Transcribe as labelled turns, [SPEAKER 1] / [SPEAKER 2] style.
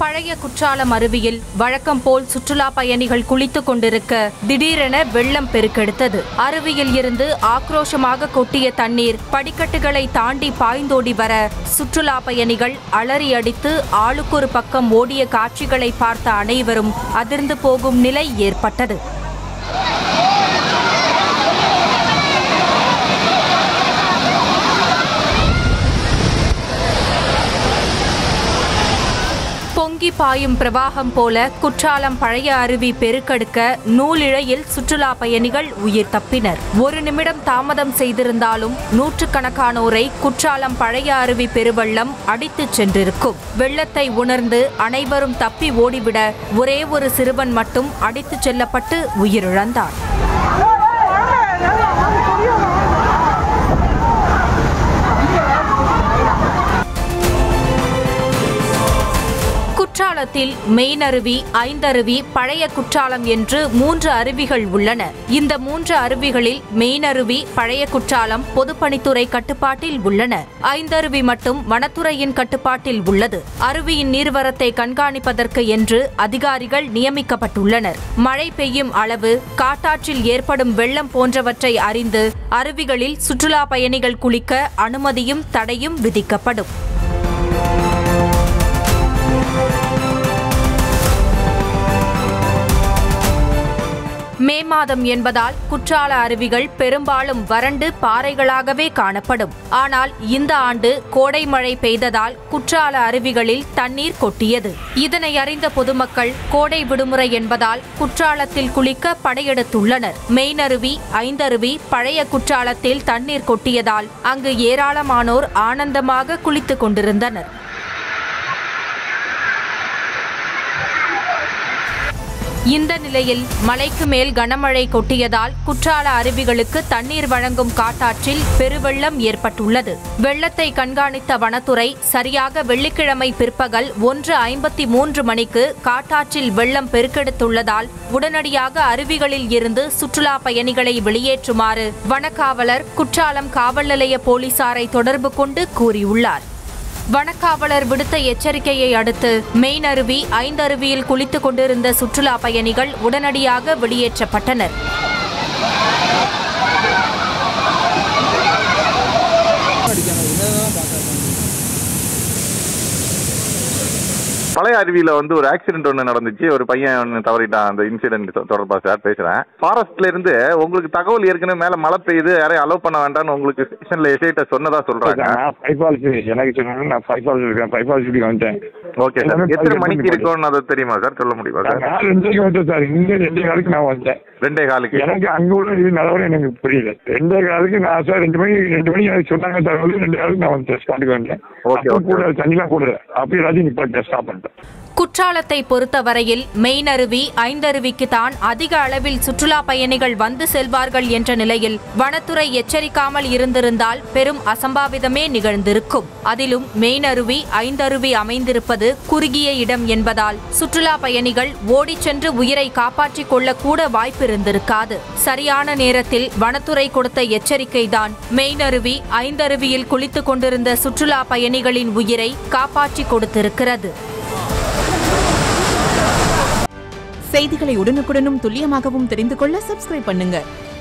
[SPEAKER 1] பழைய குற்றாலம் அருவியில் வழக்கம் போல் சுற்றுலா பயணிகள் குளித்துக் கொண்டிருக்க திடீரென வெள்ளம் பெருக்கெடுத்தது அருவியில் இருந்து ஆக்ரோஷமாக கொட்டிய தண்ணீர் படிக்கட்டுகளை தாண்டி பாய்ந்தோடி வர சுற்றுலா பயணிகள் அலறி அடித்து ஆளுக்கொரு பக்கம் ஓடிய காட்சிகளை பார்த்த அனைவரும் அதிர்ந்து போகும் நிலை ஏற்பட்டது பொங்கி பாயும் பிரவாகம் போல குற்றாலம் பழைய அருவி பெருக்கெடுக்க நூலிழையில் சுற்றுலா பயணிகள் உயிர் தப்பினர் ஒரு நிமிடம் தாமதம் செய்திருந்தாலும் நூற்றுக்கணக்கானோரை குற்றாலம் பழைய அருவி பெருவெள்ளம் அடித்துச் சென்றிருக்கும் வெள்ளத்தை உணர்ந்து அனைவரும் தப்பி ஓடிவிட ஒரே ஒரு சிறுவன் மட்டும் அடித்துச் செல்லப்பட்டு உயிரிழந்தார் குற்றாலத்தில் மெயினருவி ஐந்தருவி பழைய குற்றாலம் என்று மூன்று அருவிகள் உள்ளன இந்த மூன்று அருவிகளில் மெயினருவி பழைய குற்றாலம் பொதுப்பணித்துறை கட்டுப்பாட்டில் உள்ளன ஐந்தருவி மட்டும் வனத்துறையின் கட்டுப்பாட்டில் உள்ளது அருவியின் நீர்வரத்தை கண்காணிப்பதற்கு என்று அதிகாரிகள் நியமிக்கப்பட்டுள்ளனர் மழை பெய்யும் அளவு காட்டாற்றில் ஏற்படும் வெள்ளம் போன்றவற்றை அறிந்து அருவிகளில் சுற்றுலா பயணிகள் குளிக்க அனுமதியும் தடையும் விதிக்கப்படும் மே மாதம் என்பதால் குற்றால அருவிகள் பெரும்பாலும் வறண்டு பாறைகளாகவே காணப்படும் ஆனால் இந்த ஆண்டு கோடை மழை பெய்ததால் குற்றால அருவிகளில் தண்ணீர் கொட்டியது இதனை அறிந்த பொதுமக்கள் கோடை விடுமுறை என்பதால் குற்றாலத்தில் குளிக்க படையெடுத்துள்ளனர் மெயினருவி ஐந்தருவி பழைய குற்றாலத்தில் தண்ணீர் கொட்டியதால் அங்கு ஏராளமானோர் ஆனந்தமாக குளித்துக் கொண்டிருந்தனர் இந்த நிலையில் மலைக்கு மேல் கனமழை கொட்டியதால் குற்றால அருவிகளுக்கு தண்ணீர் வழங்கும் காட்டாற்றில் பெருவெள்ளம் ஏற்பட்டுள்ளது வெள்ளத்தை கண்காணித்த வனத்துறை சரியாக வெள்ளிக்கிழமை பிற்பகல் ஒன்று ஐம்பத்தி மூன்று மணிக்கு காட்டாற்றில் வெள்ளம் பெருக்கெடுத்துள்ளதால் உடனடியாக அருவிகளில் இருந்து சுற்றுலா பயணிகளை வெளியேற்றுமாறு வனக்காவலர் குற்றாலம் காவல் நிலைய போலீசாரை தொடர்பு கொண்டு கூறியுள்ளார் வனக்காவலர் விடுத்த எச்சரிக்கையை அடுத்து மெயின் அருவி ஐந்தருவியில் குளித்துக் கொண்டிருந்த சுற்றுலா பயணிகள் உடனடியாக வெளியேற்றப்பட்டனர்
[SPEAKER 2] பழைய அருவியில வந்து ஒரு ஆக்சிடென்ட் ஒன்று நடந்துச்சு ஒரு பையன் ஒன்று தவறிட்டான் அந்த இன்சிடென்ட் தொடர்பா சார் பேசுறேன் ஃபாரஸ்ட்ல இருந்து உங்களுக்கு தகவல் ஏற்கனவே மேல மழை பெய்யுது யாரையும் அலோவ் பண்ண வேண்டாம்னு உங்களுக்கு ஸ்டேஷன்ல எஸ்ஐட்ட சொன்னதா சொல்றாங்க
[SPEAKER 3] நான் பைபால்ஸ் எனக்கு சொன்னாங்க நான் பைபால்ஸ் இருக்கேன் பைபால்ஸ் இப்படி வந்துட்டேன்
[SPEAKER 2] ஓகே சார் எத்தனை மணிக்கு இருக்கும்னு அதை தெரியுமா சார் சொல்ல முடியுமா சார்
[SPEAKER 3] நான் ரெண்டே வந்தேன் சார் இங்க ரெண்டே காலுக்கு நான் வந்தேன்
[SPEAKER 2] ரெண்டே காலுக்கு
[SPEAKER 3] எனக்கு அங்க உள்ள இது நிலவரம் எனக்கு புரியல ரெண்டே காலுக்கு நான் சார் ரெண்டு மணி ரெண்டு மணி எனக்கு சொன்னாங்க தகவல் ரெண்டு காலுக்கு நான் வந்து ஸ்பாட்டுக்கு வந்தேன்
[SPEAKER 2] Okay,
[SPEAKER 3] அப்போ
[SPEAKER 2] okay.
[SPEAKER 3] கூட தண்ணிலாம் கூட அப்போ எல்லாத்தையும் நிப்பாட்டேன் ஸ்டாப் பண்ணிட்டேன்
[SPEAKER 1] குற்றாலத்தை பொறுத்தவரையில் மெயின் அருவி ஐந்தருவிக்கு தான் அதிக அளவில் சுற்றுலா பயணிகள் வந்து செல்வார்கள் என்ற நிலையில் வனத்துறை எச்சரிக்காமல் இருந்திருந்தால் பெரும் அசம்பாவிதமே நிகழ்ந்திருக்கும் அதிலும் மெயின் அருவி ஐந்தருவி அமைந்திருப்பது குறுகிய இடம் என்பதால் சுற்றுலா பயணிகள் ஓடிச் சென்று உயிரை காப்பாற்றிக் கொள்ளக்கூட வாய்ப்பிருந்திருக்காது சரியான நேரத்தில் வனத்துறை கொடுத்த எச்சரிக்கைதான் மெயின் அருவி ஐந்தருவியில் குளித்துக் கொண்டிருந்த சுற்றுலா பயணிகளின் உயிரை காப்பாற்றிக் கொடுத்திருக்கிறது
[SPEAKER 4] செய்திகளை உடனுக்குடனும் துல்லியமாகவும் தெரிந்து கொள்ள சப்ஸ்கிரைப் பண்ணுங்க